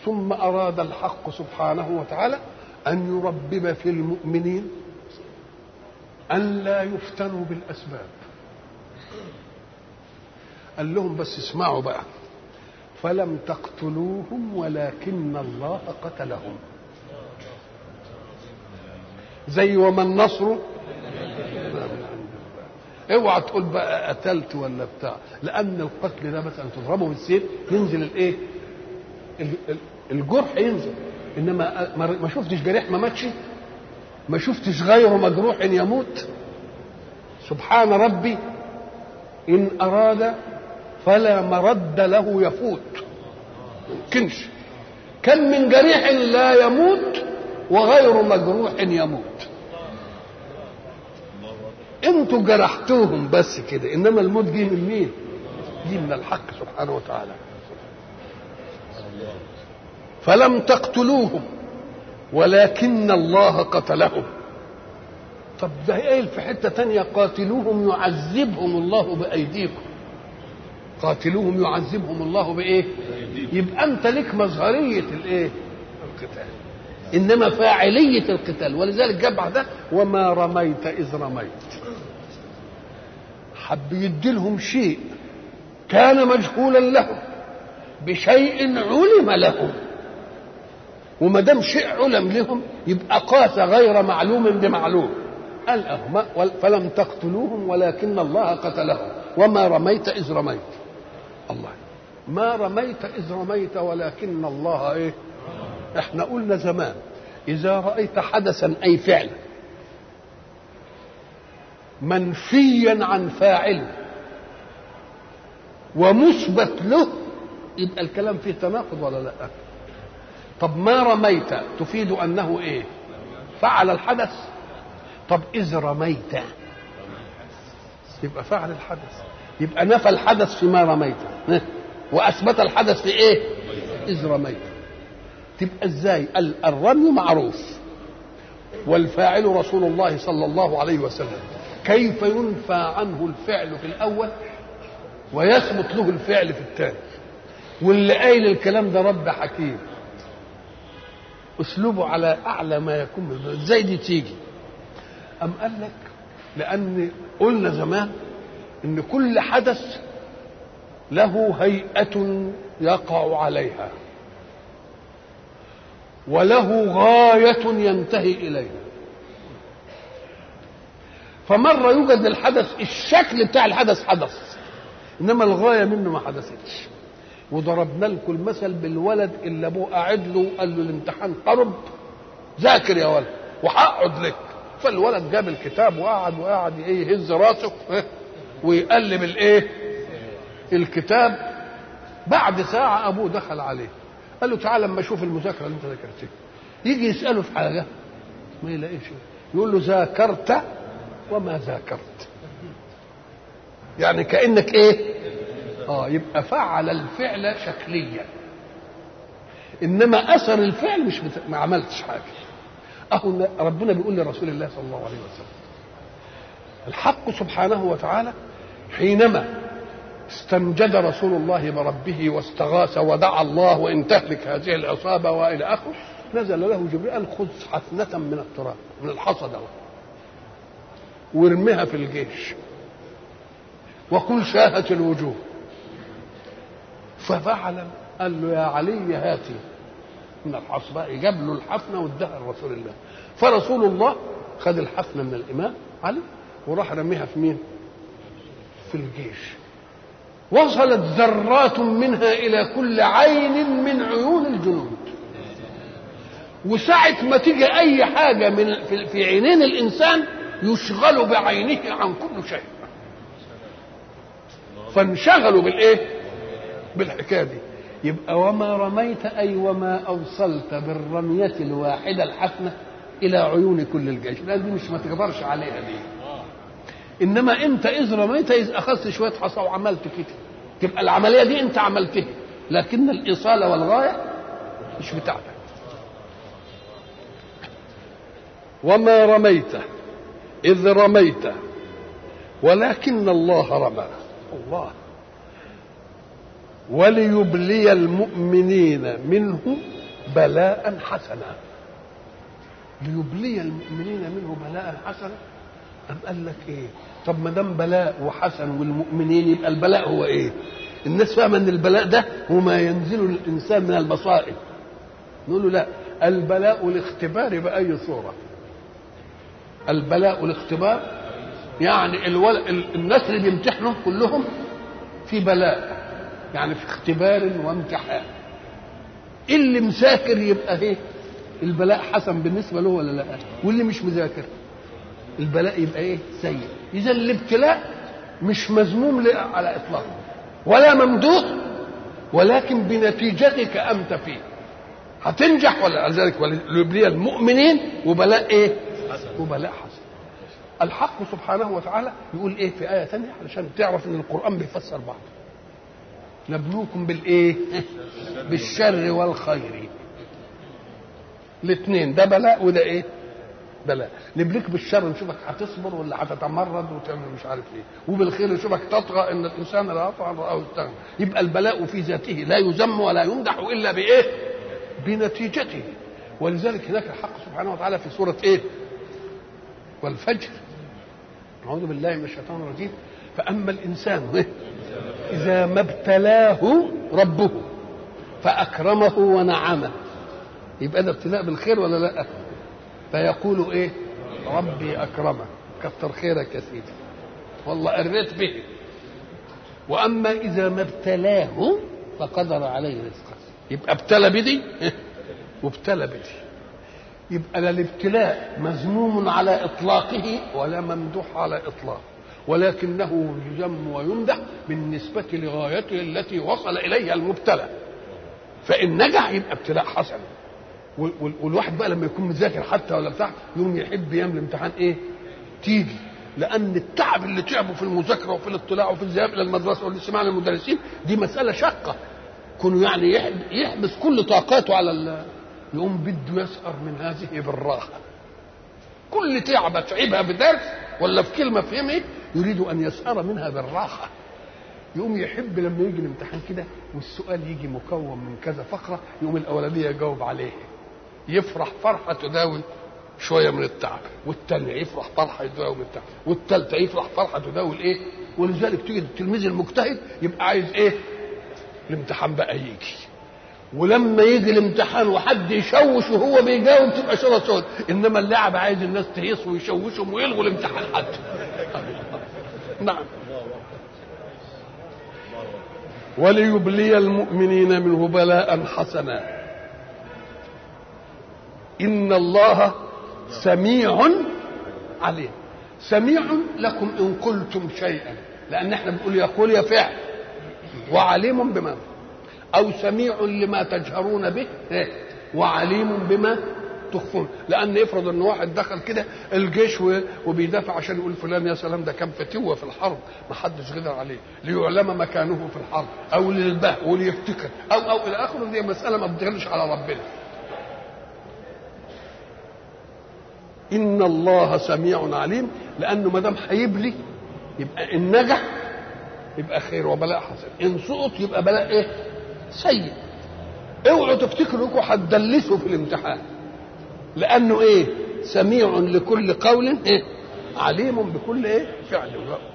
ثم أراد الحق سبحانه وتعالى أن يربب في المؤمنين أن لا يفتنوا بالأسباب قال لهم بس اسمعوا بقى فلم تقتلوهم ولكن الله قتلهم زي وما النصر اوعى تقول بقى قتلت ولا بتاع لان القتل ده مثلا تضربه بالسيف ينزل الايه الجرح ينزل انما ما شفتش جريح ما ماتش ما شفتش غيره مجروح يموت سبحان ربي ان اراد فلا مرد له يفوت يمكنش كم من جريح لا يموت وغير مجروح يموت انتوا جرحتوهم بس كده انما الموت جه من مين جه من الحق سبحانه وتعالى فلم تقتلوهم ولكن الله قتلهم طب ده قايل في حته تانية قاتلوهم يعذبهم الله بايديكم قاتلوهم يعذبهم الله بايه يبقى انت لك مظهريه الايه القتال انما فاعليه القتال ولذلك جاب بعدها وما رميت اذ رميت حب يديلهم شيء كان مجهولا لهم بشيء علم لهم وما دام شيء علم لهم يبقى قاس غير معلوم بمعلوم قال أهما فلم تقتلوهم ولكن الله قتلهم وما رميت إذ رميت الله ما رميت إذ رميت ولكن الله إيه احنا قلنا زمان إذا رأيت حدثا أي فعلا منفيا عن فاعله ومثبت له يبقى الكلام فيه تناقض ولا لا طب ما رميت تفيد انه ايه فعل الحدث طب اذ رميت يبقى فعل الحدث يبقى نفى الحدث فيما رميت واثبت الحدث في ايه اذ رميت تبقى ازاي الرمي معروف والفاعل رسول الله صلى الله عليه وسلم كيف ينفى عنه الفعل في الاول ويثبت له الفعل في الثاني واللي قايل الكلام ده رب حكيم اسلوبه على اعلى ما يكون ازاي دي تيجي ام قال لك لان قلنا زمان ان كل حدث له هيئه يقع عليها وله غايه ينتهي اليها فمره يوجد للحدث الشكل بتاع الحدث حدث انما الغايه منه ما حدثتش وضربنا لكم المثل بالولد اللي ابوه قاعد له قال له الامتحان قرب ذاكر يا ولد وهقعد لك فالولد جاب الكتاب وقعد وقعد ايه يهز راسه ويقلب الايه الكتاب بعد ساعة أبوه دخل عليه قال له تعالى لما أشوف المذاكرة اللي أنت ذاكرتها يجي يسأله في حاجة ما يلاقيش يقول له ذاكرت وما ذاكرت يعني كأنك إيه اه يبقى فعل الفعل شكليا انما اثر الفعل مش بت... ما عملتش حاجه اهو ربنا بيقول لرسول الله صلى الله عليه وسلم الحق سبحانه وتعالى حينما استنجد رسول الله بربه واستغاث ودعا الله وان تهلك هذه العصابه والى اخره نزل له جبريل خذ حفنه من التراب من الحصى ده وارمها في الجيش وقل شاهت الوجوه ففعل قال له يا علي هاتي من الحصبة جاب له الحفنة واداها لرسول الله فرسول الله خد الحفنة من الإمام علي وراح رميها في مين في الجيش وصلت ذرات منها إلى كل عين من عيون الجنود وساعة ما تيجي أي حاجة من في عينين الإنسان يشغل بعينه عن كل شيء فانشغلوا بالإيه؟ بالحكايه دي يبقى وما رميت اي وما اوصلت بالرميه الواحده الحفنه الى عيون كل الجيش لان دي مش ما تقدرش عليها دي انما انت اذ رميت اذ اخذت شويه حصى وعملت كده تبقى العمليه دي انت عملتها لكن الاصاله والغايه مش بتاعتك وما رميت اذ رميت ولكن الله رمى الله وليبلي المؤمنين منه بلاء حسنا ليبلي المؤمنين منه بلاء حسنا أم قال لك ايه طب ما دام بلاء وحسن والمؤمنين يبقى البلاء هو ايه الناس فاهمه ان البلاء ده هو ما ينزل للانسان من المصائب نقول له لا البلاء الاختبار باي صوره البلاء الاختبار يعني الول... الناس اللي بيمتحنوا كلهم في بلاء يعني في اختبار وامتحان اللي مذاكر يبقى ايه البلاء حسن بالنسبه له ولا لا واللي مش مذاكر البلاء يبقى ايه سيء اذا الابتلاء مش مذموم على اطلاقه ولا ممدوح ولكن بنتيجتك انت فيه هتنجح ولا ذلك ليبلي المؤمنين وبلاء ايه وبلاء حسن الحق سبحانه وتعالى يقول ايه في ايه ثانيه علشان تعرف ان القران بيفسر بعض نبلوكم بالايه بالشر والخير الاثنين ده بلاء وده ايه بلاء نبليك بالشر نشوفك هتصبر ولا هتتمرد وتعمل مش عارف ايه وبالخير نشوفك تطغى ان الانسان لا يطغى عن راه استغنى يبقى البلاء في ذاته لا يذم ولا يمدح الا بايه بنتيجته ولذلك هناك الحق سبحانه وتعالى في سوره ايه والفجر أعوذ بالله من الشيطان الرجيم فأما الإنسان إذا ما ابتلاه ربه فأكرمه ونعمه يبقى ده ابتلاء بالخير ولا لا؟ فيقول إيه؟ ربي أكرمه كتر خيرك يا سيدي والله قريت به وأما إذا ما ابتلاه فقدر عليه رزقه يبقى ابتلى بدي وابتلى بدي يبقى لا الابتلاء مذموم على اطلاقه ولا ممدوح على اطلاقه ولكنه يذم ويمدح بالنسبة لغايته التي وصل إليها المبتلى فإن نجح يبقى ابتلاء حسن والواحد بقى لما يكون مذاكر حتى ولا بتاع يوم يحب يعمل امتحان ايه؟ تيجي لأن التعب اللي تعبه في المذاكرة وفي الاطلاع وفي الذهاب إلى المدرسة والاستماع للمدرسين دي مسألة شاقة كونه يعني يحبس كل طاقاته على ال يقوم بده يسأر من هذه بالراحة كل تعبة تعبها بدرس ولا في كلمة فهمها يريد أن يسأر منها بالراحة يقوم يحب لما يجي الامتحان كده والسؤال يجي مكون من كذا فقرة يقوم الأولانية يجاوب عليه يفرح فرحة تداوي شوية من التعب والتانية يفرح فرحة يداوي من التعب والتالتة يفرح فرحة تداوي الإيه ولذلك تيجي التلميذ المجتهد يبقى عايز إيه الامتحان بقى يجي ولما يجي الامتحان وحد يشوش وهو بيجاوب تبقى شغله سود انما اللاعب عايز الناس تهيص ويشوشهم ويلغوا الامتحان حتى نعم وليبلي المؤمنين منه بلاء حسنا ان الله سميع عليم سميع لكم ان قلتم شيئا لان احنا بنقول يقول يا فعل وعليم بما او سميع لما تجهرون به وعليم بما تخفون لان افرض ان واحد دخل كده الجيش وبيدافع عشان يقول فلان يا سلام ده كان فتوه في الحرب ما حدش غدر عليه ليعلم مكانه في الحرب او للبه وليفتكر او او الى اخره دي مساله ما بتغلش على ربنا ان الله سميع عليم لانه ما دام هيبلي يبقى ان نجح يبقى خير وبلاء حسن ان سقط يبقى بلاء ايه سيء اوعوا تفتكروا انكم هتدلسوا في الامتحان لانه ايه سميع لكل قول ايه عليم بكل ايه فعل